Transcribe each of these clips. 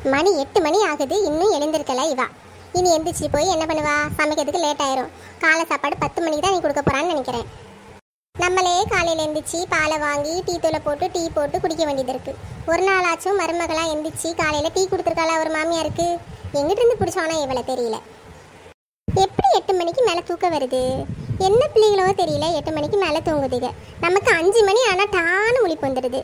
மணி எட்டு மணி ஆகுது இன்னும் எழுந்திருக்கல இவா இனி எந்திரிச்சு போய் என்ன பண்ணுவா சமைக்கிறதுக்கு லேட் ஆயிரும் காலை சாப்பாடு பத்து மணிக்கு தான் நீ கொடுக்க போறான்னு நினைக்கிறேன் நம்மளே காலையில எந்திரிச்சு பாலை வாங்கி டீ தூளை போட்டு டீ போட்டு குடிக்க வேண்டியது இருக்கு ஒரு நாளாச்சும் மருமகளா எந்திரிச்சு காலையில டீ கொடுத்துருக்காளா ஒரு மாமியாருக்கு எங்கிட்ட இருந்து பிடிச்சானோ இவளை தெரியல எப்படி எட்டு மணிக்கு மேலே தூக்கம் வருது என்ன பிள்ளைகளோ தெரியல எட்டு மணிக்கு மேலே தூங்குதுங்க நமக்கு அஞ்சு மணி ஆனால் டான்னு முழிப்பு வந்துடுது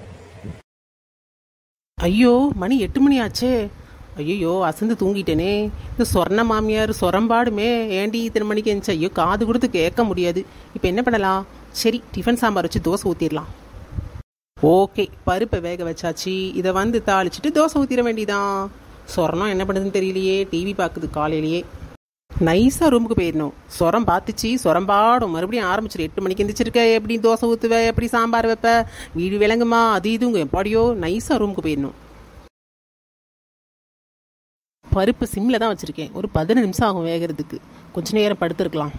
ஐயோ மணி எட்டு மணி ஆச்சே ஐயோ அசந்து தூங்கிட்டேனே இந்த சொர்ண மாமியார் சொரம்பாடுமே ஏண்டி இத்தனை மணிக்கு எழுந்துச்சு ஐயோ காது கொடுத்து கேட்க முடியாது இப்போ என்ன பண்ணலாம் சரி டிஃபன் சாம்பார் வச்சு தோசை ஊற்றிடலாம் ஓகே பருப்பை வேக வச்சாச்சு இதை வந்து தாளிச்சிட்டு தோசை ஊற்றிட வேண்டியதான் சொர்ணம் என்ன பண்ணுதுன்னு தெரியலையே டிவி பார்க்குது காலையிலேயே நைஸாக ரூமுக்கு போயிடணும் சொரம் பார்த்துச்சு சொரம்பாடும் மறுபடியும் ஆரம்பிச்சிரு எட்டு மணிக்கு எந்திரிச்சிருக்க எப்படி தோசை ஊற்றுவ எப்படி சாம்பார் வைப்ப வீடு விளங்குமா அது இதுங்க எப்பாடியோ நைஸாக ரூமுக்கு போயிடணும் பருப்பு சிம்மில் தான் வச்சுருக்கேன் ஒரு பதினஞ்சு நிமிஷம் ஆகும் வேகிறதுக்கு கொஞ்ச நேரம் படுத்துருக்கலாம்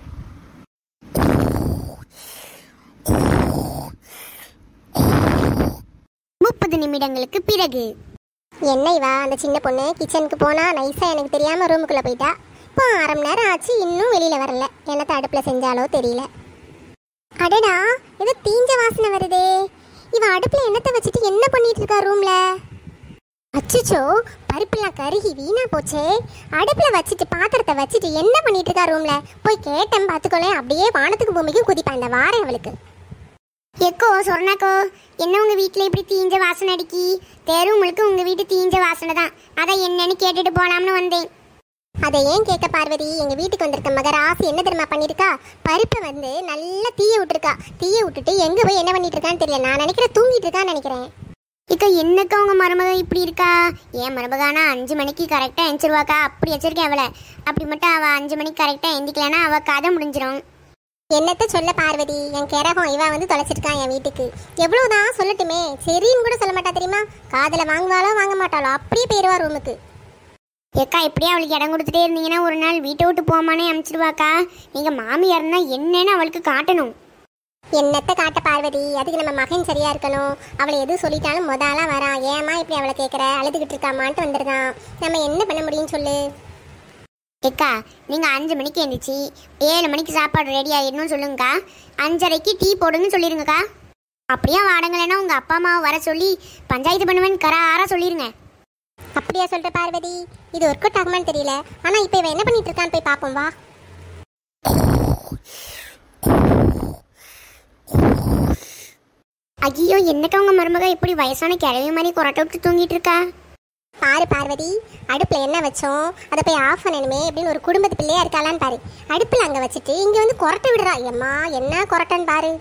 முப்பது நிமிடங்களுக்கு பிறகு என்ன இவா அந்த சின்ன பொண்ணு கிச்சனுக்கு போனா நைஸா எனக்கு தெரியாம ரூமுக்குள்ள போயிட்டா இப்போ அரை மணி நேரம் ஆச்சு இன்னும் வெளியில வரல என்னத்த அடுப்புல செஞ்சாலோ தெரியல அடடா ஏதோ தீஞ்ச வாசனை வருதே இவ அடுப்புல என்னத்த வச்சுட்டு என்ன பண்ணிட்டு இருக்கா ரூம்ல அச்சச்சோ பருப்புலாம் கருகி வீணா போச்சே அடுப்புல வச்சுட்டு பாத்திரத்தை வச்சுட்டு என்ன பண்ணிட்டு இருக்கா ரூம்ல போய் கேட்டேன் பாத்துக்கோளேன் அப்படியே வானத்துக்கு பூமிக்கும் குதிப்பேன் அந்த வாரம் அவளுக்கு எக்கோ சொர்ணாக்கோ என்ன உங்க வீட்ல இப்படி தீஞ்ச வாசனை அடிக்கி தெரு முழுக்க உங்க வீட்டு தீஞ்ச வாசனை தான் அதான் என்னன்னு கேட்டுட்டு போலாம்னு வந்தேன் அதை ஏன் கேட்க பார்வதி எங்க வீட்டுக்கு வந்திருக்க மக ராசி என்ன தெரியுமா பண்ணிருக்கா பருப்பை வந்து நல்லா தீய விட்டுருக்கா தீய விட்டுட்டு எங்க போய் என்ன பண்ணிட்டு இருக்கான்னு தெரியல நான் நினைக்கிறேன் தூங்கிட்டு இருக்கான்னு நினைக்கிறேன் இக்கா என்னக்கா உங்க மருமக இப்படி இருக்கா ஏன் மருமகானா அஞ்சு மணிக்கு கரெக்டா எந்திரிவாக்கா அப்படி வச்சிருக்கேன் அவளை அப்படி மட்டும் அவ அஞ்சு மணிக்கு கரெக்டா எந்திக்கலன்னா அவ கதை முடிஞ்சிடும் என்னத்த சொல்ல பார்வதி என் கிரகம் இவ வந்து தொலைச்சிருக்கான் என் வீட்டுக்கு எவ்வளவுதான் சொல்லட்டுமே சரின்னு கூட சொல்ல மாட்டா தெரியுமா காதல வாங்குவாளோ வாங்க மாட்டாளோ அப்படியே போயிருவா ரூமுக்கு ஏக்கா இப்படியே அவளுக்கு இடம் கொடுத்துட்டே இருந்தீங்கன்னா ஒரு நாள் வீட்டை விட்டு போமானே அனுப்பிச்சிடுவாக்கா நீங்க மாமியார்னா என்னன்னு அவளுக்கு காட்டணும் என்னத்த காட்ட பார்வதி அதுக்கு நம்ம மகன் சரியா இருக்கணும் அவளை எது சொல்லிட்டாலும் முதலா வரா ஏமா இப்படி அவளை கேட்குற அழுதுகிட்டு இருக்காமான்ட்டு வந்துருதான் நம்ம என்ன பண்ண முடியும்னு சொல்லு ஏக்கா நீங்க அஞ்சு மணிக்கு எழுந்திரிச்சு ஏழு மணிக்கு சாப்பாடு ரெடி ஆயிடணும்னு சொல்லுங்கக்கா அஞ்சரைக்கு டீ போடுன்னு சொல்லிருங்கக்கா அப்படியே வாடங்கலைன்னா உங்க அப்பா அம்மாவை வர சொல்லி பஞ்சாயத்து பண்ணுவேன்னு கராரா சொல்லிருங்க அப்படியா சொல்ற பார்வதி இது ஒர்க் அவுட் ஆகுமான்னு தெரியல ஆனா இப்போ இவன் என்ன பண்ணிட்டு இருக்கான்னு போய் பார்ப்போம் வா ஐயோ என்னக்கா உங்க மருமக இப்படி வயசான கிழவி மாதிரி கொரட்டை விட்டு தூங்கிட்டு இருக்கா பாரு பார்வதி அடுப்புல என்ன வச்சோம் அதை போய் ஆஃப் பண்ணணுமே அப்படின்னு ஒரு குடும்பத்து பிள்ளையா இருக்காளான்னு பாரு அடுப்புல அங்க வச்சுட்டு இங்க வந்து கொரட்டை விடுறா எம்மா என்ன கொரட்டைன்னு பாரு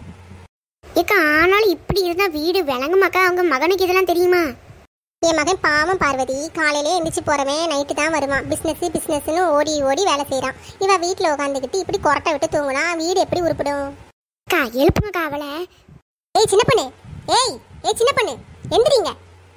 ஏக்கா ஆனாலும் இப்படி இருந்தா வீடு விளங்குமாக்கா அவங்க மகனுக்கு இதெல்லாம் தெரியுமா என் மகன் பாவம் பார்வதி காலையிலே எந்திரிச்சு போறவன் நைட்டு தான் வருவான் பிசினஸ் பிசினஸ்னு ஓடி ஓடி வேலை செய்றான் இவ வீட்டுல உட்காந்துக்கிட்டு இப்படி கொரட்டை விட்டு தூங்குனா வீடு எப்படி உருப்பிடும் அக்கா எழுப்புங்கக்கா அவளை ஏய் சின்ன பொண்ணு ஏய் ஏய் சின்ன பொண்ணு எந்திரிங்க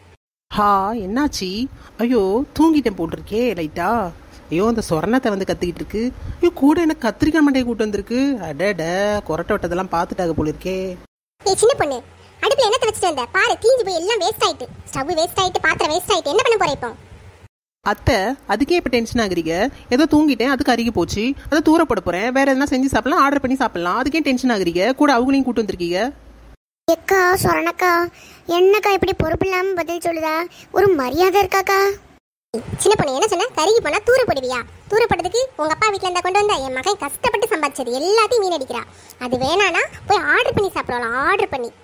ஹா என்னாச்சு ஐயோ தூங்கிட்டேன் போட்டிருக்கே லைட்டா ஐயோ அந்த சொர்ணத்தை வந்து கத்திக்கிட்டு இருக்கு ஐயோ கூட எனக்கு கத்திரிக்காய் மண்டையை கூட்டு வந்திருக்கு அடட கொரட்டை விட்டதெல்லாம் பார்த்துட்டாக போல இருக்கே ஏய் சின்ன பொண்ணு அடுப்புல என்னத்த வச்சுட்டு வந்த பாரு தீஞ்சு போய் எல்லாம் வேஸ்ட் ஆயிட்டு ஸ்டவ் வேஸ்ட் ஆயிட்டு பாத்திரம் வேஸ்ட் ஆயிட்டு என்ன பண்ண போற இப்போ அத்தை அதுக்கே இப்போ டென்ஷன் ஆகுறீங்க ஏதோ தூங்கிட்டேன் அதுக்கு அருகி போச்சு அதை தூர போட போறேன் வேற எதனா செஞ்சு சாப்பிடலாம் ஆர்டர் பண்ணி சாப்பிடலாம் அதுக்கே டென்ஷன் ஆகுறீங்க கூட அவங்களையும் கூட்டு வந்திருக்கீங்க எக்கா சொரணக்கா என்னக்கா இப்படி பொறுப்பு இல்லாம பதில் சொல்லுதா ஒரு மரியாதை இருக்காக்கா சின்ன பொண்ணு என்ன சொன்ன கருகி போனா தூர போடுவியா தூர போடுறதுக்கு உங்க அப்பா வீட்ல இருந்தா கொண்டு வந்தா என் மகன் கஷ்டப்பட்டு சம்பாதிச்சது எல்லாத்தையும் வீணடிக்கிறா அது வேணானா போய் ஆர்டர் பண்ணி சாப்பிடலாம் ஆர்டர் பண்ணி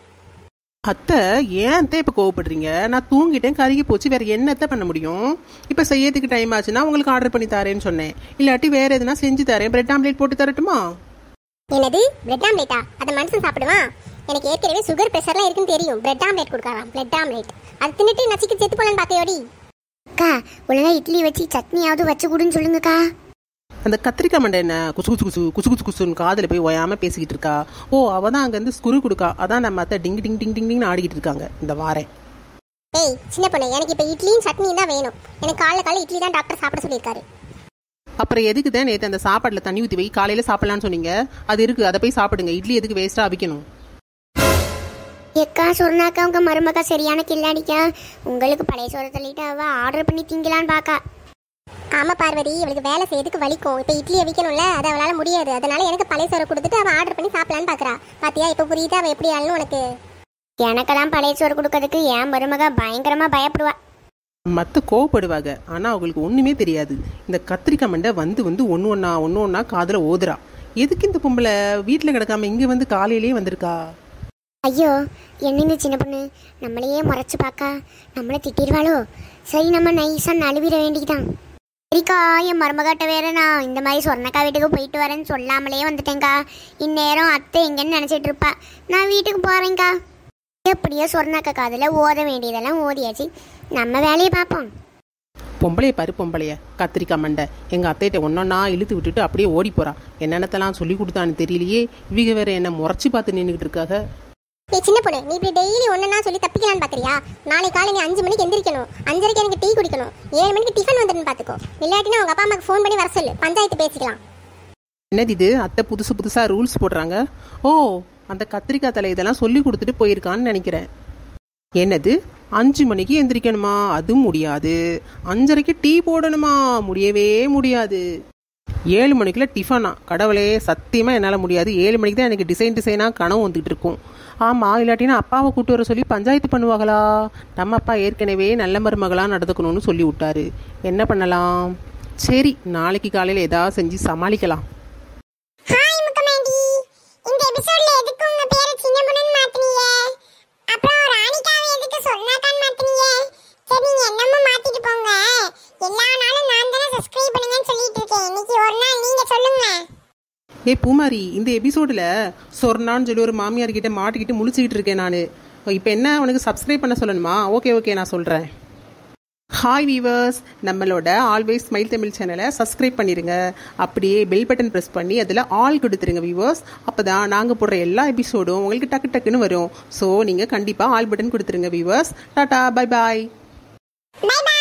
அத்தை ஏன் அத்தை இப்போ கோவப்படுறீங்க நான் தூங்கிட்டேன் கருகி போச்சு வேற என்னத்தை பண்ண முடியும் இப்போ செய்யறதுக்கு டைம் ஆச்சுன்னா உங்களுக்கு ஆர்டர் பண்ணி தரேன்னு சொன்னேன் இல்லாட்டி வேற எதுனா செஞ்சு தரேன் பிரெட் ஆம்லேட் போட்டு தரட்டுமா என்னது பிரெட் ஆம்லேட்டா அதை மனுஷன் சாப்பிடுவான் எனக்கு ஏற்கனவே சுகர் ப்ரெஷர்லாம் இருக்குன்னு தெரியும் பிரெட் ஆம்லேட் கொடுக்கலாம் பிரெட் ஆம்லேட் அது தின்னுட்டு நசிக்கு செத்து போலன்னு பார்க்கையோடி அக்கா ஒழுங்கா இட்லி வச்சு சட்னியாவது வச்சு கொடுன்னு சொல்லுங்கக்கா அந்த கத்திரிக்காய் மண்டை என்ன குசு குசு குசு குசு குசு குசுன்னு காதில் போய் ஓயாம பேசிக்கிட்டு இருக்கா ஓ அவ தான் அங்கேருந்து ஸ்குரு கொடுக்கா அதான் நம்ம அத்தை டிங் டிங் டிங் டிங் டிங்னு ஆடிக்கிட்டு இருக்காங்க இந்த வாரேன் ஏய் சின்ன பொண்ணு எனக்கு இப்போ இட்லியும் சட்னியும் தான் வேணும் எனக்கு காலைல காலைல இட்லி தான் டாக்டர் சாப்பிட சொல்லியிருக்காரு அப்புறம் எதுக்கு தான் நேற்று அந்த சாப்பாட்டில் தண்ணி ஊற்றி வை காலையில் சாப்பிடலாம்னு சொன்னீங்க அது இருக்கு அதை போய் சாப்பிடுங்க இட்லி எதுக்கு வேஸ்ட்டாக அவிக்கணும் எக்கா சொன்னாக்கா உங்க மருமக்கா சரியான கில்லாடிக்கா உங்களுக்கு பழைய சோறு தள்ளிட்டு அவ ஆர்டர் பண்ணி திங்கலான்னு பாக்கா ஆமா பார்வதி இவளுக்கு வேலை செய்யறதுக்கு வலிக்கும் இப்போ இட்லியை விற்கணும்ல அது அவளால முடியாது அதனால எனக்கு பழைய சோறை கொடுத்துட்டு அவன் ஆர்டர் பண்ணி சாப்பிடலான்னு பாக்குறா பாத்தியா இப்போ புரியுதா அவ எப்படி ஆளுன்னு உனக்கு எனக்கெல்லாம் பழைய சோறு கொடுக்கறதுக்கு என் மருமகா பயங்கரமா பயப்படுவா மற்ற கோவப்படுவாங்க ஆனால் அவங்களுக்கு ஒன்றுமே தெரியாது இந்த கத்திரிக்காய் மண்டை வந்து வந்து ஒன்று ஒன்றா ஒன்று ஒன்றா காதில் ஓதுறா எதுக்கு இந்த பொம்பளை வீட்டில் கிடக்காம இங்கே வந்து காலையிலேயே வந்திருக்கா ஐயோ என்ன இந்த சின்ன பொண்ணு நம்மளையே முறைச்சு பார்க்கா நம்மளை திட்டிடுவாளோ சரி நம்ம நைஸா நழுவிட வேண்டியதுதான் சரிக்கா என் மருமகாட்ட வேற நான் இந்த மாதிரி சொர்ணக்கா வீட்டுக்கு போயிட்டு வரேன்னு சொல்லாமலே வந்துட்டேங்க்கா இந்நேரம் அத்தை எங்கன்னு நினச்சிட்டு இருப்பா நான் வீட்டுக்கு போறேங்க்கா எப்படியோ சொர்ணக்கா காதில் ஓத வேண்டியதெல்லாம் ஓதியாச்சு நம்ம வேலையை பார்ப்போம் பொம்பளைய பாரு பொம்பளைய கத்திரிக்காய் மண்டை எங்கள் அத்தைகிட்ட ஒன்றொன்னா இழுத்து விட்டுட்டு அப்படியே ஓடி போறா என்னென்னத்தெல்லாம் சொல்லி கொடுத்தான்னு தெரியலையே இவங்க வேற என்ன முறைச்சி பார்த்து நின்றுக்கிட்டு இருக்காங்க ஏய் சின்ன பொண்ணு நீ இப்படி டெய்லி ஒன்னா சொல்லி தப்பிக்கலான்னு பாக்குறியா நாளை காலை நீ அஞ்சு மணிக்கு எந்திரிக்கணும் அஞ்சரைக்கு எனக்கு டீ குடிக்கணும் ஏழு மணிக்கு டிஃபன் வந்துடும் பாத்துக்கோ இல்லாட்டினா உங்க அப்பா அம்மாக்கு ஃபோன் பண்ணி வர சொல்லு பஞ்சாயத்து பேசிக்கலாம் என்னது இது அத்தை புதுசு புதுசாக ரூல்ஸ் போடுறாங்க ஓ அந்த கத்திரிக்காய் தலை இதெல்லாம் சொல்லி கொடுத்துட்டு போயிருக்கான்னு நினைக்கிறேன் என்னது அஞ்சு மணிக்கு எந்திரிக்கணுமா அது முடியாது அஞ்சரைக்கு டீ போடணுமா முடியவே முடியாது ஏழு மணிக்குள்ள டிஃபனா கடவுளே சத்தியமாக என்னால் முடியாது ஏழு மணிக்கு தான் எனக்கு டிசைன் டிசைனாக கனவு வந்துட்டு இருக்கும் ஆமாம் இல்லாட்டினா அப்பாவை கூட்டு வர சொல்லி பஞ்சாயத்து பண்ணுவாங்களா நம்ம அப்பா ஏற்கனவே நல்ல மருமகளாக நடந்துக்கணும்னு சொல்லி விட்டாரு என்ன பண்ணலாம் சரி நாளைக்கு காலையில் ஏதாவது செஞ்சு சமாளிக்கலாம் ஹாய் முக்கமாண்டி இந்த எபிசோட்ல எதுக்கு உங்க பேரை சின்ன பொண்ணுன்னு மாத்துனீங்க அப்புறம் ராணிகாவை எதுக்கு சொன்னாக்கான்னு மாத்துனீங்க சரி நீங்க என்னமோ மாத்திட்டு போங்க எல்லா நாளும் நான் தானே சப்ஸ்கிரைப் பண்ணுங்கன்னு சொல்லிட்டு இருக்கேன் இன்னைக்கு ஒரு நாள் நீங்க சொல்லுங்க ஏ பூமாரி இந்த எபிசோடில் சொர்ணான்னு சொல்லி ஒரு மாமியார் கிட்ட மாட்டிக்கிட்டு முழிச்சுக்கிட்டு இருக்கேன் நான் இப்போ என்ன உனக்கு சப்ஸ்கிரைப் பண்ண சொல்லணுமா ஓகே ஓகே நான் சொல்கிறேன் ஹாய் வீவர்ஸ் நம்மளோட ஆல்வேஸ் ஸ்மைல் தமிழ் சேனலை சப்ஸ்கிரைப் பண்ணிடுங்க அப்படியே பெல் பட்டன் ப்ரெஸ் பண்ணி அதில் ஆல் கொடுத்துருங்க வீவர்ஸ் அப்போ தான் நாங்கள் போடுற எல்லா எபிசோடும் உங்களுக்கு டக்கு டக்குன்னு வரும் ஸோ நீங்கள் கண்டிப்பாக ஆல் பட்டன் கொடுத்துருங்க viewers tata bye bye bye by